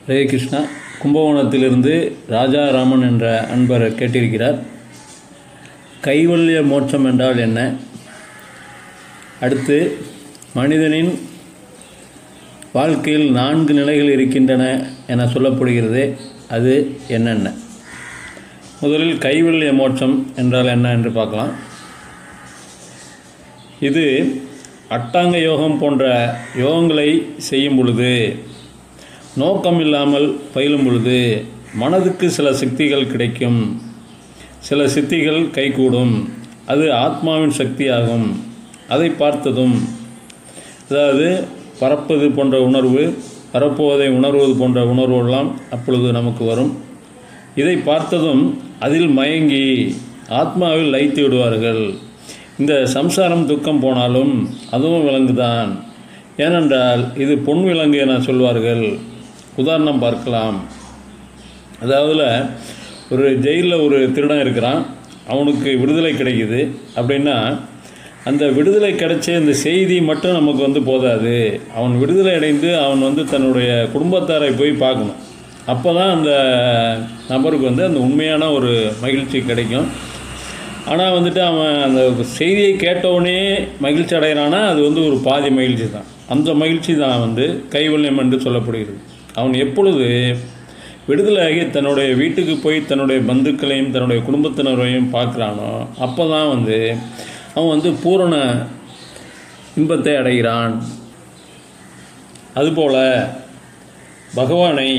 ஹரே கிருஷ்ணா கும்பகோணத்திலிருந்து ராஜாராமன் என்ற அன்பர் கேட்டிருக்கிறார் கைவல்ய மோட்சம் என்றால் என்ன அடுத்து மனிதனின் வாழ்க்கையில் நான்கு நிலைகள் இருக்கின்றன என சொல்லப்படுகிறது அது என்னென்ன முதலில் கைவல்ய மோட்சம் என்றால் என்ன என்று பார்க்கலாம் இது அட்டாங்க யோகம் போன்ற யோகங்களை செய்யும் பொழுது நோக்கம் இல்லாமல் பயிலும் பொழுது மனதுக்கு சில சக்திகள் கிடைக்கும் சில சித்திகள் கைகூடும் அது ஆத்மாவின் சக்தியாகும் அதை பார்த்ததும் அதாவது பறப்பது போன்ற உணர்வு பரப்புவதை உணர்வது போன்ற உணர்வுகள்லாம் அப்பொழுது நமக்கு வரும் இதை பார்த்ததும் அதில் மயங்கி ஆத்மாவில் லைத்து விடுவார்கள் இந்த சம்சாரம் துக்கம் போனாலும் அதுவும் விலங்குதான் ஏனென்றால் இது பொன் விலங்கு என சொல்வார்கள் உதாரணம் பார்க்கலாம் அதாவதுல ஒரு ஜெயிலில் ஒரு திருடன் இருக்கிறான் அவனுக்கு விடுதலை கிடைக்குது அப்படின்னா அந்த விடுதலை கிடைச்ச இந்த செய்தி மட்டும் நமக்கு வந்து போதாது அவன் விடுதலை அடைந்து அவன் வந்து தன்னுடைய குடும்பத்தாரை போய் பார்க்கணும் அப்போ தான் அந்த நபருக்கு வந்து அந்த உண்மையான ஒரு மகிழ்ச்சி கிடைக்கும் ஆனால் வந்துட்டு அவன் அந்த செய்தியை கேட்டவுடனே மகிழ்ச்சி அடைகிறானா அது வந்து ஒரு பாதி மகிழ்ச்சி தான் அந்த மகிழ்ச்சி தான் வந்து கைவல்யம் என்று சொல்லப்படுகிறது அவன் எப்பொழுது விடுதலையாகி தன்னுடைய வீட்டுக்கு போய் தன்னுடைய பந்துக்களையும் தன்னுடைய குடும்பத்தினரையும் பார்க்குறானோ அப்போ தான் வந்து அவன் வந்து பூரண இன்பத்தை அடைகிறான் அதுபோல் பகவானை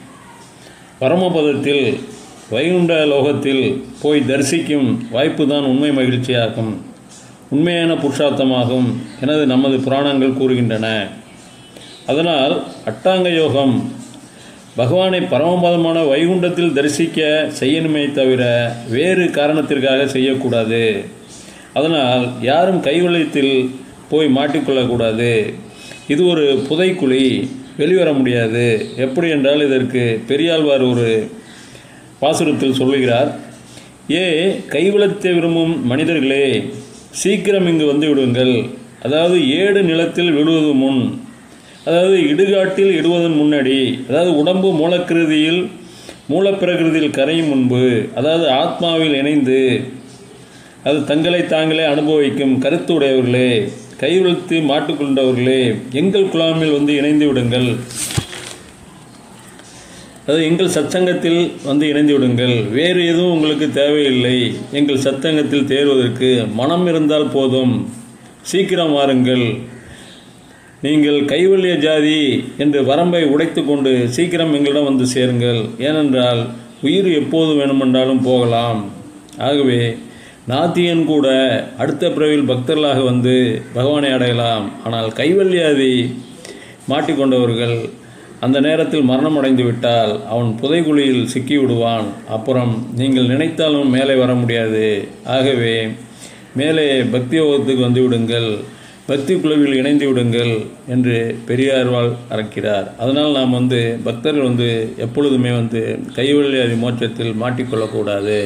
பரமபதத்தில் வைகுண்ட லோகத்தில் போய் தரிசிக்கும் வாய்ப்பு தான் உண்மை மகிழ்ச்சியாகும் உண்மையான புருஷார்த்தமாகும் எனது நமது புராணங்கள் கூறுகின்றன அதனால் அட்டாங்க யோகம் பகவானை பரமபதமான வைகுண்டத்தில் தரிசிக்க செய்யணுமே தவிர வேறு காரணத்திற்காக செய்யக்கூடாது அதனால் யாரும் கைவள்ளத்தில் போய் மாட்டிக்கொள்ளக்கூடாது இது ஒரு புதைக்குழி வெளிவர முடியாது எப்படி என்றால் இதற்கு பெரியாழ்வார் ஒரு பாசுரத்தில் சொல்லுகிறார் ஏ கைவளத்தை விரும்பும் மனிதர்களே சீக்கிரம் இங்கு வந்து விடுங்கள் அதாவது ஏடு நிலத்தில் விடுவது முன் அதாவது இடுகாட்டில் இடுவதன் முன்னாடி அதாவது உடம்பு மூலக்கிருதியில் மூலப்பிரகிருதியில் கரையும் முன்பு அதாவது ஆத்மாவில் இணைந்து அது தங்களை தாங்களே அனுபவிக்கும் கருத்து உடையவர்களே கைவிழுத்து மாட்டுக்கொண்டவர்களே எங்கள் குழாமில் வந்து இணைந்து விடுங்கள் அது எங்கள் சத்சங்கத்தில் வந்து இணைந்து விடுங்கள் வேறு எதுவும் உங்களுக்கு தேவையில்லை எங்கள் சத்சங்கத்தில் தேர்வதற்கு மனம் இருந்தால் போதும் சீக்கிரம் வாருங்கள் நீங்கள் கைவல்ய ஜாதி என்று வரம்பை உடைத்து கொண்டு சீக்கிரம் எங்களிடம் வந்து சேருங்கள் ஏனென்றால் உயிர் எப்போது வேணுமென்றாலும் போகலாம் ஆகவே நாத்தியன் கூட அடுத்த பிறவில் பக்தர்களாக வந்து பகவானை அடையலாம் ஆனால் கைவல்யாதி மாட்டிக்கொண்டவர்கள் அந்த நேரத்தில் மரணம் அடைந்து விட்டால் அவன் புதைகுழியில் சிக்கி விடுவான் அப்புறம் நீங்கள் நினைத்தாலும் மேலே வர முடியாது ஆகவே மேலே பக்தி யோகத்துக்கு வந்து விடுங்கள் பக்தி குழுவில் இணைந்து விடுங்கள் என்று பெரியார்வாள் அறக்கிறார் அதனால் நாம் வந்து பக்தர்கள் வந்து எப்பொழுதுமே வந்து கைவல்யாதி மோட்சத்தில் மாட்டிக்கொள்ளக்கூடாது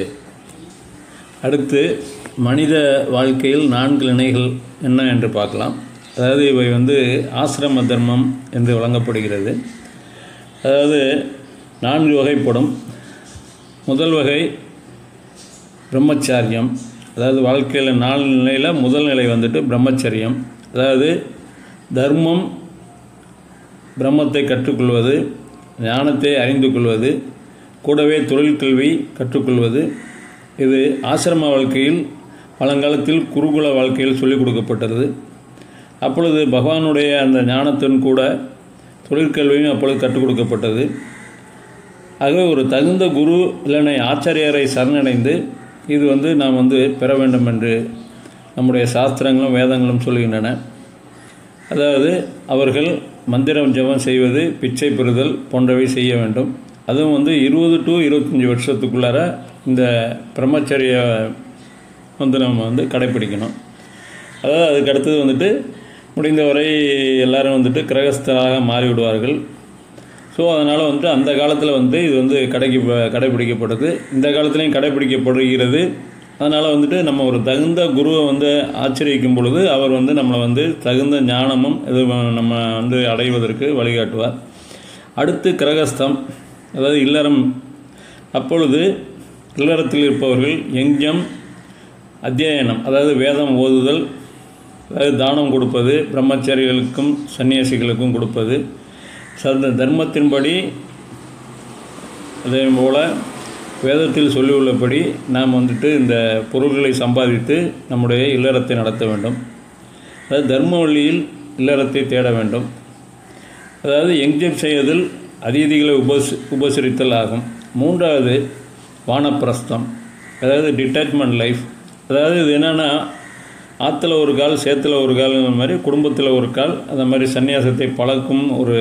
அடுத்து மனித வாழ்க்கையில் நான்கு இணைகள் என்ன என்று பார்க்கலாம் அதாவது இவை வந்து ஆசிரம தர்மம் என்று வழங்கப்படுகிறது அதாவது நான்கு வகைப்படும் முதல் வகை பிரம்மச்சாரியம் அதாவது வாழ்க்கையில் நாலு நிலையில் முதல் நிலை வந்துட்டு பிரம்மச்சரியம் அதாவது தர்மம் பிரம்மத்தை கற்றுக்கொள்வது ஞானத்தை அறிந்து கொள்வது கூடவே தொழில் கல்வி கற்றுக்கொள்வது இது ஆசிரம வாழ்க்கையில் பழங்காலத்தில் குருகுல வாழ்க்கையில் சொல்லிக் கொடுக்கப்பட்டது அப்பொழுது பகவானுடைய அந்த ஞானத்துடன் கூட தொழிற்கல்வியும் அப்பொழுது கற்றுக் கொடுக்கப்பட்டது ஆகவே ஒரு தகுந்த குரு இல்லைனை ஆச்சாரியரை சரணடைந்து இது வந்து நாம் வந்து பெற வேண்டும் என்று நம்முடைய சாஸ்திரங்களும் வேதங்களும் சொல்கின்றன அதாவது அவர்கள் மந்திரம் ஜபம் செய்வது பிச்சை பெறுதல் போன்றவை செய்ய வேண்டும் அதுவும் வந்து இருபது டு இருபத்தஞ்சி வருஷத்துக்குள்ளார இந்த பிரம்மச்சரிய வந்து நம்ம வந்து கடைப்பிடிக்கணும் அதாவது அதுக்கு அடுத்தது வந்துட்டு முடிந்தவரை எல்லாரும் வந்துட்டு கிரகஸ்தராக மாறிவிடுவார்கள் ஸோ அதனால் வந்துட்டு அந்த காலத்தில் வந்து இது வந்து கடைக்கு கடைப்பிடிக்கப்படுது இந்த காலத்துலேயும் கடைப்பிடிக்கப்படுகிறது அதனால் வந்துட்டு நம்ம ஒரு தகுந்த குருவை வந்து ஆச்சரிக்கும் பொழுது அவர் வந்து நம்மளை வந்து தகுந்த ஞானமும் இது நம்ம வந்து அடைவதற்கு வழிகாட்டுவார் அடுத்து கிரகஸ்தம் அதாவது இல்லறம் அப்பொழுது இல்லறத்தில் இருப்பவர்கள் யஞ்ஞம் அத்தியாயனம் அதாவது வேதம் ஓதுதல் அதாவது தானம் கொடுப்பது பிரம்மச்சாரிகளுக்கும் சன்னியாசிகளுக்கும் கொடுப்பது சந்த தர்மத்தின்படி அதே போல் வேதத்தில் சொல்லியுள்ளபடி நாம் வந்துட்டு இந்த பொருள்களை சம்பாதித்து நம்முடைய இல்லறத்தை நடத்த வேண்டும் அதாவது தர்ம வழியில் இல்லறத்தை தேட வேண்டும் அதாவது எங்ஜம் செய்வதில் அதிதிகளை உபஸ் உபசரித்தல் ஆகும் மூன்றாவது வானப்பிரஸ்தம் அதாவது டிட்டாச்மெண்ட் லைஃப் அதாவது இது என்னென்னா ஆற்றுல ஒரு கால் சேத்துல ஒரு கால்ங்கிற மாதிரி குடும்பத்தில் ஒரு கால் அந்த மாதிரி சன்னியாசத்தை பழக்கும் ஒரு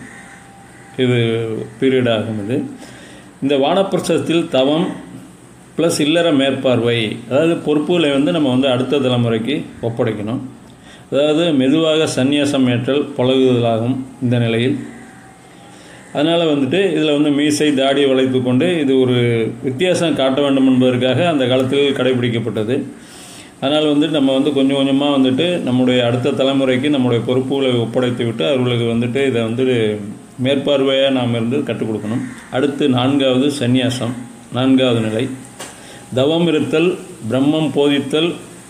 இது பீரியட் ஆகும் இது இந்த வானப்பிரசத்தில் தவம் ப்ளஸ் இல்லற மேற்பார்வை அதாவது பொறுப்புகளை வந்து நம்ம வந்து அடுத்த தலைமுறைக்கு ஒப்படைக்கணும் அதாவது மெதுவாக சந்நியாசம் ஏற்றல் பழகுதலாகும் இந்த நிலையில் அதனால் வந்துட்டு இதில் வந்து மீசை தாடி வளைத்து கொண்டு இது ஒரு வித்தியாசம் காட்ட வேண்டும் என்பதற்காக அந்த காலத்தில் கடைபிடிக்கப்பட்டது அதனால் வந்து நம்ம வந்து கொஞ்சம் கொஞ்சமாக வந்துட்டு நம்முடைய அடுத்த தலைமுறைக்கு நம்முடைய பொறுப்புகளை ஒப்படைத்து விட்டு அவர்களுக்கு வந்துட்டு இதை வந்து மேற்பார்வையாக நாம் இருந்து கற்றுக் கொடுக்கணும் அடுத்து நான்காவது சந்நியாசம் நான்காவது நிலை தவம் இருத்தல் பிரம்மம் போதித்தல்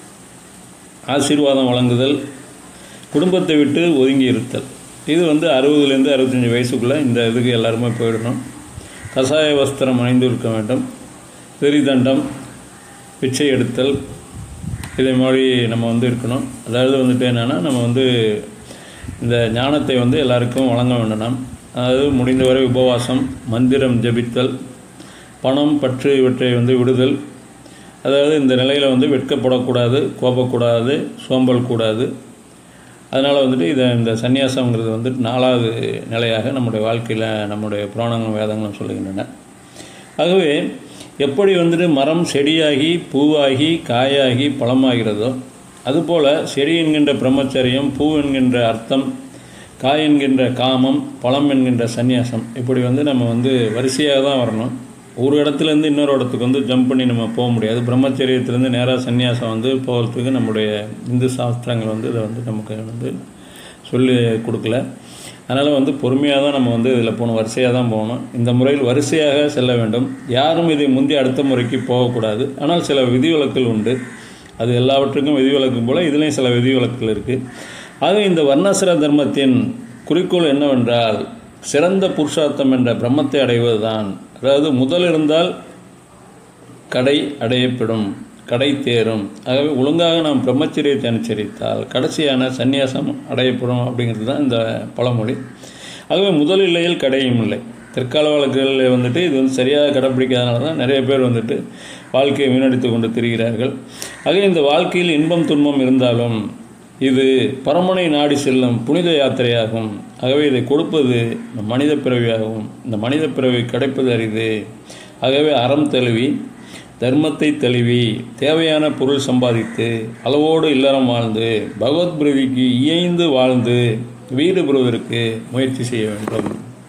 ஆசீர்வாதம் வழங்குதல் குடும்பத்தை விட்டு ஒதுங்கி இருத்தல் இது வந்து அறுபதுலேருந்து அறுபத்தஞ்சி வயசுக்குள்ளே இந்த இதுக்கு எல்லாருமே போயிடணும் கசாய வஸ்திரம் அணிந்து இருக்க வேண்டும் திரிதண்டம் பிச்சை எடுத்தல் இதே மாதிரி நம்ம வந்து இருக்கணும் அதாவது வந்துட்டு என்னென்னா நம்ம வந்து இந்த ஞானத்தை வந்து எல்லாருக்கும் வழங்க வேண்டும் அதாவது முடிந்தவரை உபவாசம் மந்திரம் ஜபித்தல் பணம் பற்று இவற்றை வந்து விடுதல் அதாவது இந்த நிலையில் வந்து வெட்கப்படக்கூடாது கோபக்கூடாது சோம்பல் கூடாது அதனால் வந்துட்டு இதை இந்த சந்நியாசங்கிறது வந்துட்டு நாலாவது நிலையாக நம்முடைய வாழ்க்கையில் நம்முடைய புராணங்களும் வேதங்களும் சொல்லுகின்றன ஆகவே எப்படி வந்துட்டு மரம் செடியாகி பூவாகி காயாகி பழமாகிறதோ அதுபோல் செடி என்கின்ற பிரம்மச்சரியம் பூ என்கின்ற அர்த்தம் காய் என்கின்ற காமம் பழம் என்கின்ற சந்நியாசம் இப்படி வந்து நம்ம வந்து வரிசையாக தான் வரணும் ஒரு இடத்துலேருந்து இன்னொரு இடத்துக்கு வந்து ஜம்ப் பண்ணி நம்ம போக முடியாது பிரம்மச்சரியத்திலேருந்து நேராக சந்நியாசம் வந்து போகிறதுக்கு நம்முடைய இந்து சாஸ்திரங்கள் வந்து இதை வந்து நமக்கு வந்து சொல்லி கொடுக்கல அதனால் வந்து பொறுமையாக தான் நம்ம வந்து இதில் போகணும் வரிசையாக தான் போகணும் இந்த முறையில் வரிசையாக செல்ல வேண்டும் யாரும் இதை முந்தி அடுத்த முறைக்கு போகக்கூடாது ஆனால் சில விதிவிலக்குகள் உண்டு அது எல்லாவற்றுக்கும் விதிவிலக்கு போல் இதுலேயும் சில விதிவிலக்குகள் இருக்குது ஆக இந்த வர்ணாசிர தர்மத்தின் குறிக்கோள் என்னவென்றால் சிறந்த புருஷார்த்தம் என்ற பிரம்மத்தை அடைவது தான் அதாவது முதல் இருந்தால் கடை அடையப்படும் கடை தேரும் ஆகவே ஒழுங்காக நாம் பிரம்மச்சரியத்தை அனுசரித்தால் கடைசியான சந்நியாசம் அடையப்படும் அப்படிங்கிறது தான் இந்த பழமொழி ஆகவே முதல் இல்லையில் கடையும் இல்லை தற்கால வழக்குகளில் வந்துட்டு இது வந்து சரியாக கடைப்பிடிக்காதனால தான் நிறைய பேர் வந்துட்டு வாழ்க்கையை வீணடித்து கொண்டு திரிகிறார்கள் ஆக இந்த வாழ்க்கையில் இன்பம் துன்பம் இருந்தாலும் இது பரமனை நாடி செல்லும் புனித யாத்திரையாகும் ஆகவே இதை கொடுப்பது மனித பிறவியாகும் இந்த மனித பிறவி கிடைப்பது அரிது ஆகவே அறம் தழுவி தர்மத்தை தழுவி தேவையான பொருள் சம்பாதித்து அளவோடு இல்லறம் வாழ்ந்து பகவத் பிரதிக்கு இயைந்து வாழ்ந்து வீடு பெறுவதற்கு முயற்சி செய்ய வேண்டும்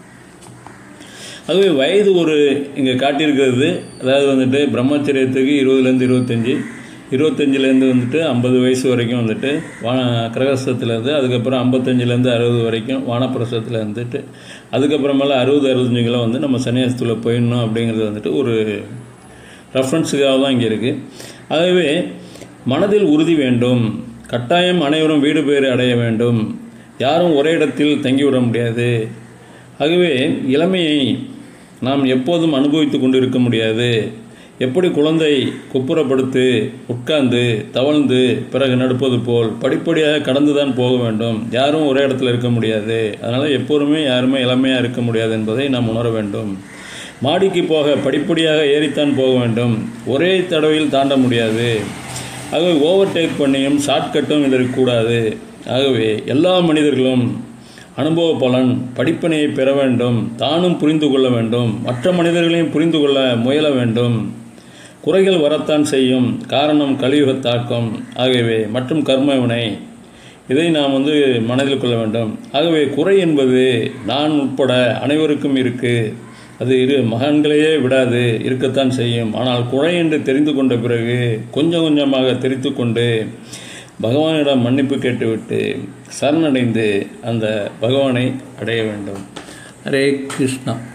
அதுவே வயது ஒரு இங்கே காட்டியிருக்கிறது அதாவது வந்துட்டு பிரம்மச்சரியத்துக்கு இருபதுலேருந்து இருபத்தஞ்சி இருபத்தஞ்சிலேருந்து வந்துட்டு ஐம்பது வயசு வரைக்கும் வந்துட்டு வான கிரகஸ்தத்துலேருந்து அதுக்கப்புறம் ஐம்பத்தஞ்சிலேருந்து அறுபது வரைக்கும் வானப்பிரசத்தில் இருந்துட்டு அதுக்கப்புறமேல அறுபது அறுபத்தஞ்சுகளை வந்து நம்ம சன்னியாசத்தில் போயிடணும் அப்படிங்கிறது வந்துட்டு ஒரு ரெஃபரன்ஸுக்காக தான் இங்கே இருக்குது ஆகவே மனதில் உறுதி வேண்டும் கட்டாயம் அனைவரும் வீடு பேறு அடைய வேண்டும் யாரும் ஒரே இடத்தில் தங்கிவிட முடியாது ஆகவே இளமையை நாம் எப்போதும் அனுபவித்து கொண்டு இருக்க முடியாது எப்படி குழந்தை குப்புறப்படுத்து உட்கார்ந்து தவழ்ந்து பிறகு நடப்பது போல் படிப்படியாக கடந்து தான் போக வேண்டும் யாரும் ஒரே இடத்துல இருக்க முடியாது அதனால் எப்போதுமே யாருமே இளமையாக இருக்க முடியாது என்பதை நாம் உணர வேண்டும் மாடிக்கு போக படிப்படியாக ஏறித்தான் போக வேண்டும் ஒரே தடவையில் தாண்ட முடியாது ஆகவே ஓவர்டேக் பண்ணியும் ஷார்ட்கட்டும் இதற்கு கூடாது ஆகவே எல்லா மனிதர்களும் அனுபவ பலன் படிப்பினையை பெற வேண்டும் தானும் புரிந்து கொள்ள வேண்டும் மற்ற மனிதர்களையும் புரிந்து கொள்ள முயல வேண்டும் குறைகள் வரத்தான் செய்யும் காரணம் கலியுக தாக்கம் ஆகவே மற்றும் கர்ம வினை இதை நாம் வந்து மனதில் கொள்ள வேண்டும் ஆகவே குறை என்பது நான் உட்பட அனைவருக்கும் இருக்கு அது இரு மகான்களையே விடாது இருக்கத்தான் செய்யும் ஆனால் குறை என்று தெரிந்து கொண்ட பிறகு கொஞ்சம் கொஞ்சமாக தெரித்து கொண்டு பகவானிடம் மன்னிப்பு கேட்டுவிட்டு சரணடைந்து அந்த பகவானை அடைய வேண்டும் ஹரே கிருஷ்ணா